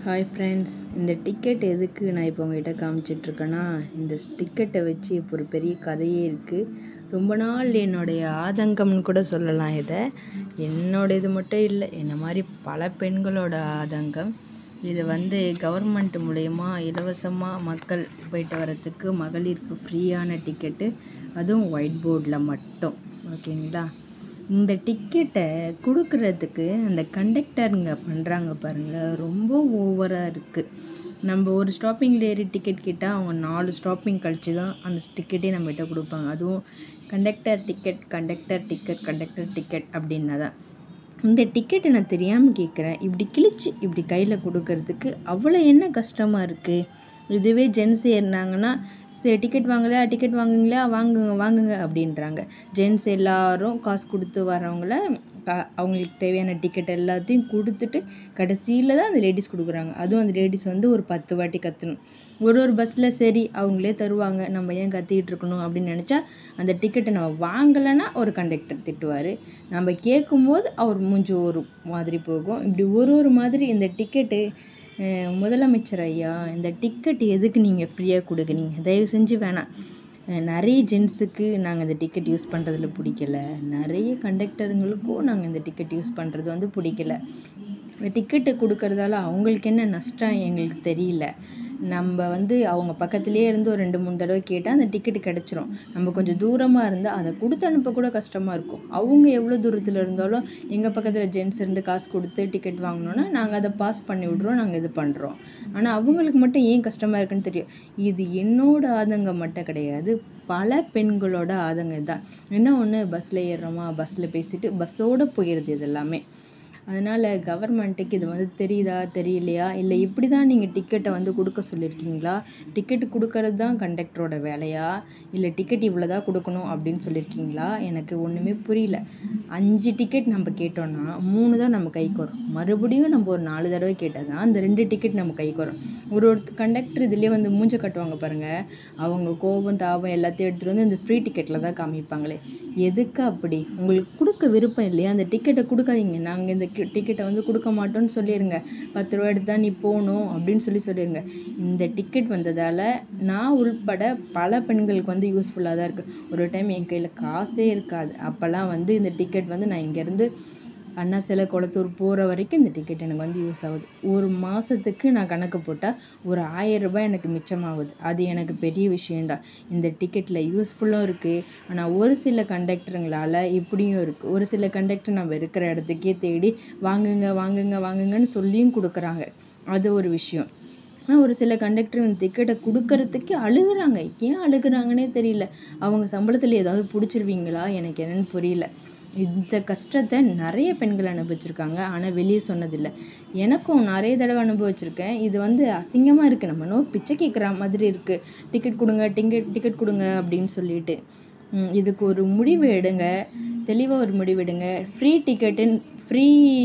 hi friends இந்த ticket எதுக்கு நான் இப்போ உங்ககிட்ட காமிச்சிட்ருக்கேன்னா இந்த டிக்கெட்டை வச்சு இப்போ ஒரு பெரிய கதையே இருக்குது ரொம்ப நாள் என்னுடைய ஆதங்கம்னு கூட சொல்லலாம் இதை என்னோட இது மட்டும் இல்லை என்ன மாதிரி பல பெண்களோட ஆதங்கம் இதை வந்து கவர்மெண்ட் மூலயமா இலவசமாக மக்கள் போயிட்டு வரத்துக்கு மகளிருக்கு ஃப்ரீயான டிக்கெட்டு அதுவும் ஒயிட் போர்டில் மட்டும் ஓகேங்களா இந்த டிக்கெட்டை கொடுக்குறதுக்கு அந்த கண்டக்டருங்க பண்ணுறாங்க பாருங்கள் ரொம்ப ஓவராக இருக்குது நம்ம ஒரு ஸ்டாப்பிங்கில் ஏறி டிக்கெட் கேட்டால் அவங்க நாலு ஸ்டாப்பிங் கழித்து தான் அந்த டிக்கெட்டே நம்மகிட்ட கொடுப்பாங்க அதுவும் conductor ticket conductor ticket conductor ticket அப்படின்னா தான் இந்த டிக்கெட்டை நான் தெரியாமல் கேட்குறேன் இப்படி கிழிச்சு இப்படி கையில் கொடுக்கறதுக்கு அவ்வளோ என்ன கஷ்டமாக இருக்குது இதுவே ஜென்ஸ் ஏறினாங்கன்னா சரி டிக்கெட் வாங்கலையா டிக்கெட் வாங்குங்களா வாங்குங்க வாங்குங்க அப்படின்றாங்க ஜென்ஸ் எல்லாரும் காசு கொடுத்து வரவங்கள அவங்களுக்கு தேவையான டிக்கெட் எல்லாத்தையும் கொடுத்துட்டு கடைசியில் தான் அந்த லேடிஸ் கொடுக்குறாங்க அதுவும் அந்த லேடிஸ் வந்து ஒரு பத்து வாட்டி கற்றணும் ஒரு ஒரு பஸ்ஸில் சரி அவங்களே தருவாங்க நம்ம ஏன் கத்திக்கிட்டு இருக்கணும் அப்படின்னு நினச்சா அந்த டிக்கெட்டை நம்ம வாங்கலைன்னா ஒரு கண்டக்டர் திட்டுவார் நம்ம கேட்கும்போது அவர் மூஞ்சி ஒரு மாதிரி போகும் இப்படி ஒரு ஒரு மாதிரி இந்த டிக்கெட்டு முதலமைச்சர் ஐயா இந்த டிக்கெட் எதுக்கு நீங்கள் ஃப்ரீயாக கொடுக்குறீங்க தயவு செஞ்சு வேணாம் நிறைய ஜென்ஸுக்கு நாங்கள் இந்த டிக்கெட் யூஸ் பண்ணுறதுல பிடிக்கல நிறைய கண்டக்டருங்களுக்கும் நாங்கள் இந்த டிக்கெட் யூஸ் பண்ணுறது வந்து பிடிக்கல இந்த டிக்கெட்டு கொடுக்கறதால அவங்களுக்கு என்ன நஷ்டம் எங்களுக்கு தெரியல நம்ம வந்து அவங்க பக்கத்துலேயே இருந்து ஒரு ரெண்டு மூணு தடவை கேட்டால் அந்த டிக்கெட்டு கிடச்சிரும் நம்ம கொஞ்சம் தூரமாக இருந்தால் அதை கொடுத்து அனுப்ப கூட கஷ்டமாக இருக்கும் அவங்க எவ்வளோ தூரத்தில் இருந்தாலும் எங்கள் பக்கத்தில் ஜென்ஸ் இருந்து காசு கொடுத்து டிக்கெட் வாங்கினோன்னா நாங்கள் அதை பாஸ் பண்ணி விட்றோம் நாங்கள் இது பண்ணுறோம் ஆனால் அவங்களுக்கு மட்டும் ஏன் கஷ்டமாக இருக்குன்னு தெரியும் இது என்னோட ஆதங்கம் மட்டும் கிடையாது பல பெண்களோட ஆதங்கம் தான் என்ன ஒன்று பஸ்ஸில் ஏறுறோமா பஸ்ஸில் பேசிட்டு பஸ்ஸோடு போயிடுது இது எல்லாமே அதனால் கவர்மெண்ட்டுக்கு இது வந்து தெரியுதா தெரியலையா இல்லை இப்படி தான் நீங்கள் டிக்கெட்டை வந்து கொடுக்க சொல்லியிருக்கீங்களா டிக்கெட்டு கொடுக்கறது தான் கண்டக்டரோட வேலையா இல்லை டிக்கெட் இவ்வளோ தான் கொடுக்கணும் அப்படின்னு சொல்லியிருக்கீங்களா எனக்கு ஒன்றுமே புரியல அஞ்சு டிக்கெட் நம்ம கேட்டோன்னா மூணு தான் நம்ம கைக்கு வரும் மறுபடியும் நம்ம ஒரு நாலு தடவை கேட்டால் தான் அந்த ரெண்டு டிக்கெட் நம்ம கைக்கு வரும் ஒரு ஒரு கண்டக்டர் இதுலேயே வந்து மூஞ்ச கட்டுவாங்க பாருங்கள் அவங்க கோபம் தாபம் எல்லாத்தையும் எடுத்துகிட்டு வந்து இந்த ஃப்ரீ டிக்கெட்டில் தான் காமிப்பாங்களே எதுக்கு அப்படி உங்களுக்கு கொடுக்க விருப்பம் இல்லையா அந்த டிக்கெட்டை கொடுக்காதீங்க நாங்கள் இந்த டிக்கெட்டை வந்து கொடுக்க மாட்டோம்னு சொல்லிடுங்க பத்து ரூபா எடுத்து தான் நீ போகணும் அப்படின்னு சொல்லி சொல்லிடுங்க இந்த டிக்கெட் வந்ததால் நான் உள்பட பல பெண்களுக்கு வந்து யூஸ்ஃபுல்லாக தான் இருக்குது ஒரு டைம் என் கையில் காசே இருக்காது அப்போல்லாம் வந்து இந்த டிக்கெட் வந்து நான் இங்கேருந்து அண்ணா சிலை குளத்தூர் போகிற வரைக்கும் இந்த டிக்கெட் எனக்கு வந்து யூஸ் ஆகுது ஒரு மாதத்துக்கு நான் கணக்கு போட்டால் ஒரு ஆயிரம் ரூபாய் எனக்கு மிச்சமாகுது அது எனக்கு பெரிய விஷயந்தான் இந்த டிக்கெட்டில் யூஸ்ஃபுல்லும் இருக்குது ஆனால் ஒரு சில கண்டக்டருங்களால் இப்படியும் இருக்குது ஒரு சில கண்டக்டர் நம்ம இருக்கிற இடத்துக்கே தேடி வாங்குங்க வாங்குங்க வாங்குங்கன்னு சொல்லியும் கொடுக்குறாங்க அது ஒரு விஷயம் ஆனால் ஒரு சில கண்டக்டர் இந்த டிக்கெட்டை கொடுக்கறதுக்கு அழுகுறாங்க ஏன் அழுகுறாங்கன்னே தெரியல அவங்க சம்பளத்தில் ஏதாவது பிடிச்சிருவீங்களா எனக்கு என்னென்னு புரியல இந்த கஷ்டத்தை நிறைய பெண்கள் அனுபவிச்சிருக்காங்க ஆனால் வெளியே சொன்னதில்லை எனக்கும் நிறைய தடவை அனுபவிச்சிருக்கேன் இது வந்து அசிங்கமாக இருக்குது நம்ம நோ பிச்சை கேட்குற மாதிரி இருக்குது டிக்கெட் கொடுங்க டிக்கெட் டிக்கெட் கொடுங்க அப்படின்னு சொல்லிட்டு இதுக்கு ஒரு முடிவு எடுங்க தெளிவாக ஒரு முடிவு எடுங்க ஃப்ரீ டிக்கெட்டுன்னு ஃப்ரீ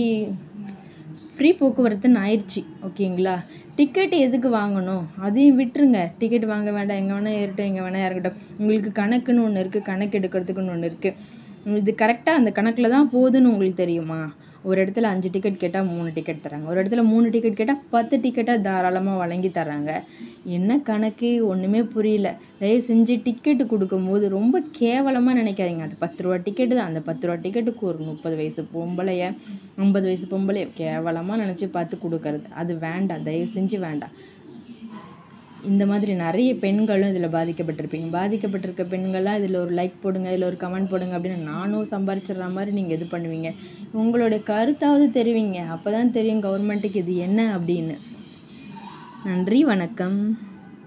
ஃப்ரீ போக்குவரத்துன்னு ஆயிடுச்சு ஓகேங்களா டிக்கெட் எதுக்கு வாங்கணும் அதையும் விட்டுருங்க டிக்கெட் வாங்க வேண்டாம் எங்கே வேணால் ஏறட்டும் எங்கே வேணால் இறங்கட்டும் உங்களுக்கு கணக்குன்னு ஒன்று இருக்குது கணக்கு எடுக்கிறதுக்குன்னு ஒன்று இருக்குது இது கரெக்டாக அந்த கணக்கில் தான் போகுதுன்னு உங்களுக்கு தெரியுமா ஒரு இடத்துல அஞ்சு டிக்கெட் கேட்டால் மூணு டிக்கெட் தராங்க ஒரு இடத்துல மூணு டிக்கெட் கேட்டால் பத்து டிக்கெட்டாக தாராளமாக வழங்கி தராங்க என்ன கணக்கு ஒன்றுமே புரியல தயவு செஞ்சு டிக்கெட்டு கொடுக்கும்போது ரொம்ப கேவலமாக நினைக்காதீங்க அது பத்து ரூபா டிக்கெட்டு தான் அந்த பத்து ரூபா டிக்கெட்டுக்கு ஒரு முப்பது வயசு பொம்பளைய ஐம்பது வயசு பொம்பளைய கேவலமாக நினச்சி பார்த்து கொடுக்கறது அது வேண்டாம் தயவு செஞ்சு வேண்டாம் இந்த மாதிரி நிறைய பெண்களும் இதில் பாதிக்கப்பட்டிருப்பீங்க பாதிக்கப்பட்டிருக்க பெண்கள்லாம் இதில் ஒரு லைக் போடுங்க இதில் ஒரு கமெண்ட் போடுங்க அப்படின்னு நானும் சம்பாரிச்சிடுற மாதிரி நீங்கள் இது பண்ணுவீங்க உங்களுடைய கருத்தாவது தெரிவிங்க அப்போ தான் தெரியும் கவர்மெண்ட்டுக்கு இது என்ன அப்படின்னு நன்றி வணக்கம்